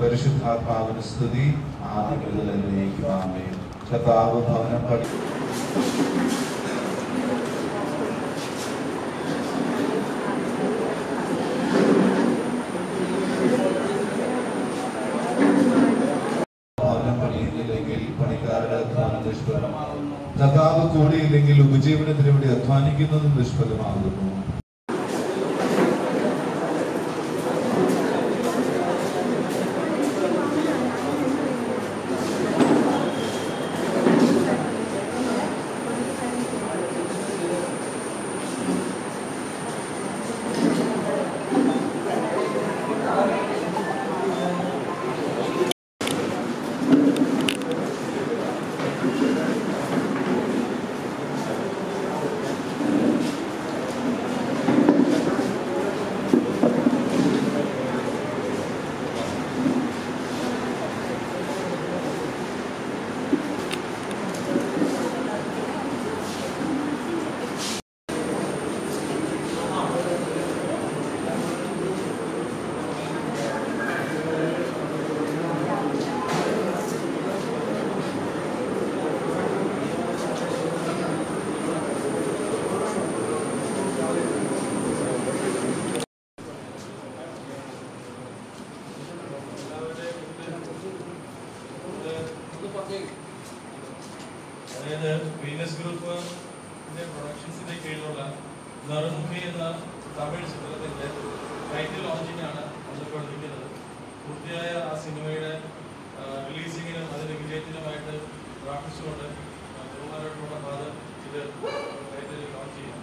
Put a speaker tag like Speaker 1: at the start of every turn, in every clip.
Speaker 1: പരിശുദ്ധാത്മാവിന് സ്തുതി ആദ്യം മുതൽ എന്നേക്കും ആമേൻ കർത്താവ് ഭവനം പണി ഭവനം പണിയുന്നില്ലെങ്കിൽ പണിക്കാരുടെ അധ്വാനം നിഷ്ഫലമാകുന്നു കർത്താവ് കൂടെയില്ലെങ്കിൽ ഉപജീവനത്തിന് വേണ്ടി അധ്വാനിക്കുന്നതും നിഷ്ഫലമാകുന്നു
Speaker 2: അതായത് വീനസ് ഗ്രൂപ്പിന്റെ പ്രൊഡക്ഷൻസിന്റെ കീഴിലുള്ള നറുമുഖി എന്ന തമിഴ് ചിത്രത്തിന്റെ ടൈറ്റിൽ ലോഞ്ചിങ് ആണ് നമ്മളിപ്പോൾ നിൽക്കുന്നത് പൂർത്തിയായ ആ സിനിമയുടെ റിലീസിങ്ങിനും അതിന്റെ വിജയത്തിനുമായിട്ട് പ്രാർത്ഥിച്ചുകൊണ്ട് ബഹുമാനോട്ടുള്ള ഫാദർ ഇത് ടൈറ്റിൽ ലോഞ്ച് ചെയ്യാം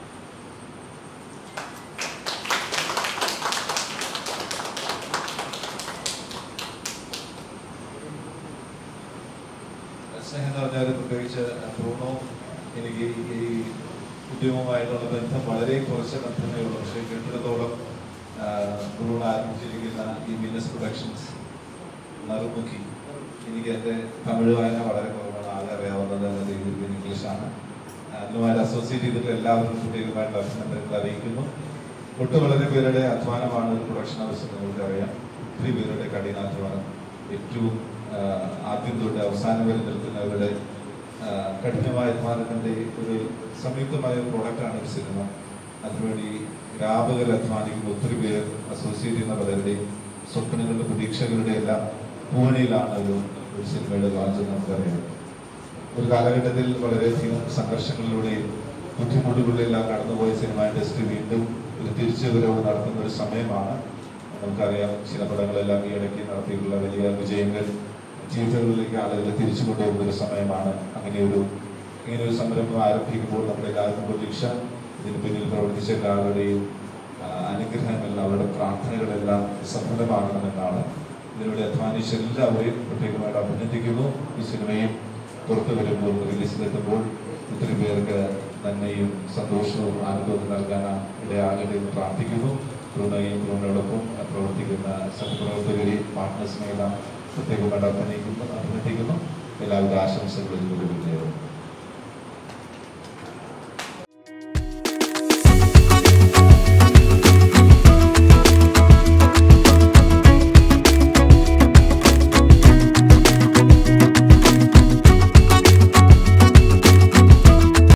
Speaker 1: സ്നേഹം പറഞ്ഞാൽ പ്രത്യേകിച്ച് ബ്രൂണോ എനിക്ക് ഈ ഉദ്യമവുമായിട്ടുള്ള ബന്ധം വളരെ കുറച്ച് ബന്ധമേ ഉള്ളൂ പക്ഷേ കേട്ടിടത്തോളം ബ്രൂണോ ആരംഭിച്ചിരിക്കുന്ന ഈ വീനസ് പ്രൊഡക്ഷൻസ് നറുമുഖി എനിക്ക് എൻ്റെ തമിഴ് വായന വളരെ കുറവാണ് ആകെ അറിയാവുന്നത് എന്നത് ഇത് ഇംഗ്ലീഷാണ് അതുമായിട്ട് അസോസിയേറ്റ് ചെയ്തിട്ട് എല്ലാവർക്കും പ്രത്യേകമായിട്ടുള്ള അഭിനന്ദനങ്ങൾ അറിയിക്കുന്നു ഒട്ടു വളരെ പേരുടെ അധ്വാനമാണ് ഒരു പ്രൊഡക്ഷൻ ഹൗസ് നിങ്ങൾക്ക് അറിയാം ഒത്തിരി പേരുടെ കഠിനാധ്വാനം ഏറ്റവും ആ, ആദ്യം തൊട്ട് അവസാനം വരെ നിൽക്കുന്നവരുടെ ആ, കഠിനമായ അധ്വാനത്തിൻ്റെ ഒരു സംയുക്തമായ ഒരു പ്രോഡക്റ്റാണ് ഒരു സിനിമ അതിനുവേണ്ടി രാപകൽ അധ്വാനിക്കുന്ന ഒത്തിരി പേർ അസോസിയേറ്റ് ചെയ്യുന്ന പലരുടെയും സ്വപ്നങ്ങളുടെ പ്രതീക്ഷകളുടെ എല്ലാം പൂവണിയിലാണ് ഒരു ഒരു സിനിമയുടെ ലോഞ്ച് നമുക്കറിയാം ഒരു കാലഘട്ടത്തിൽ വളരെയധികം സംഘർഷങ്ങളിലൂടെയും ബുദ്ധിമുട്ടുകളിലെല്ലാം കടന്നുപോയ സിനിമ ഇൻഡസ്ട്രി വീണ്ടും ഒരു തിരിച്ചുവരവ് നടത്തുന്ന ഒരു സമയമാണ് നമുക്കറിയാം ചില പടങ്ങളെല്ലാം ഈ ഇടയ്ക്ക് നടത്തിയിട്ടുള്ള വലിയ വിജയങ്ങൾ ജീവിതങ്ങളിലേക്ക് ആളുകളെ തിരിച്ചു കൊണ്ടുപോകുന്ന ഒരു സമയമാണ് അങ്ങനെ ഒരു ഇങ്ങനെ ഒരു സംരംഭം ആരംഭിക്കുമ്പോൾ നമ്മുടെ എല്ലാവർക്കും പ്രതീക്ഷ ഇതിന് പിന്നിൽ പ്രവർത്തിച്ച എല്ലാവരുടെയും ആ, അനുഗ്രഹമെല്ലാം അവരുടെ പ്രാർത്ഥനകളെല്ലാം സഫലമാകണമെന്നാണ് ഇതിലൂടെ അധ്വാനിച്ച എല്ലാവരെയും പ്രത്യേകമായിട്ട് അഭിനന്ദിക്കുന്നു ഈ സിനിമയും പുറത്തു വരുമ്പോൾ റിലീസിലെത്തുമ്പോൾ ഒത്തിരി പേർക്ക് നന്മയും സന്തോഷവും ആനന്ദവും നൽകാൻ ഇടയാകട്ടെ എന്ന് പ്രാർത്ഥിക്കുന്നു ബ്രൂണയും ബ്രൂണയോടൊപ്പം പ്രവർത്തിക്കുന്ന സഹപ്രവർത്തകരെയും പാർട്ട്നേഴ്സിനെല്ലാം പ്രത്യേകമായിട്ട് അഭിനയിക്കുന്നു അഭിനന്ദിക്കുന്നു എല്ലാവിധ ആശംസകളും ഇതിലൂടെ വിജയവും